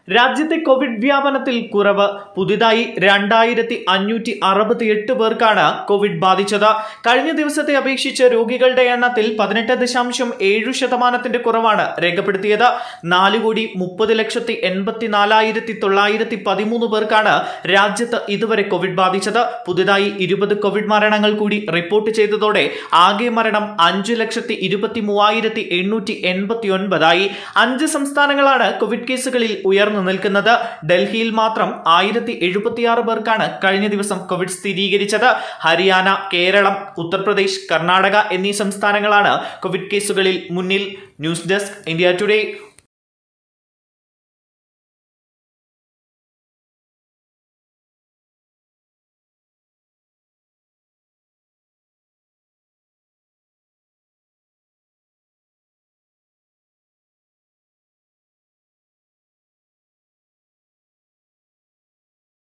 രാജ്യത്തെ കോവിഡ് വ്യാപനത്തിൽ കുറവ് പുതിയതായി രണ്ടായിരത്തി അഞ്ഞൂറ്റി അറുപത്തി എട്ട് പേർക്കാണ് കോവിഡ് ബാധിച്ചത് കഴിഞ്ഞ ദിവസത്തെ അപേക്ഷിച്ച് രോഗികളുടെ എണ്ണത്തിൽ പതിനെട്ട് ദശാംശം ഏഴു ശതമാനത്തിന്റെ കുറവാണ് രേഖപ്പെടുത്തിയത് നാല് കോടി മുപ്പത് ലക്ഷത്തി എൺപത്തി നാലായിരത്തി തൊള്ളായിരത്തി പതിമൂന്ന് പേർക്കാണ് രാജ്യത്ത് ഇതുവരെ കോവിഡ് ബാധിച്ചത് പുതുതായി ഇരുപത് കോവിഡ് മരണങ്ങൾ കൂടി റിപ്പോർട്ട് ചെയ്തതോടെ ആകെ മരണം അഞ്ചു ലക്ഷത്തി ഇരുപത്തി മൂവായിരത്തി എണ്ണൂറ്റി എൺപത്തി ഒൻപതായി അഞ്ച് സംസ്ഥാനങ്ങളാണ് കോവിഡ് കേസുകളിൽ ഉയർന്നു നിൽക്കുന്നത് ഡൽഹിയിൽ മാത്രം ആയിരത്തി എഴുപത്തിയാറ് പേർക്കാണ് കഴിഞ്ഞ ദിവസം കോവിഡ് സ്ഥിരീകരിച്ചത് ഹരിയാന കേരളം ഉത്തർപ്രദേശ് കർണാടക എന്നീ സംസ്ഥാനങ്ങളാണ് കോവിഡ് കേസുകളിൽ മുന്നിൽ ന്യൂസ് ഡെസ്ക് ഇന്ത്യ ടുഡേ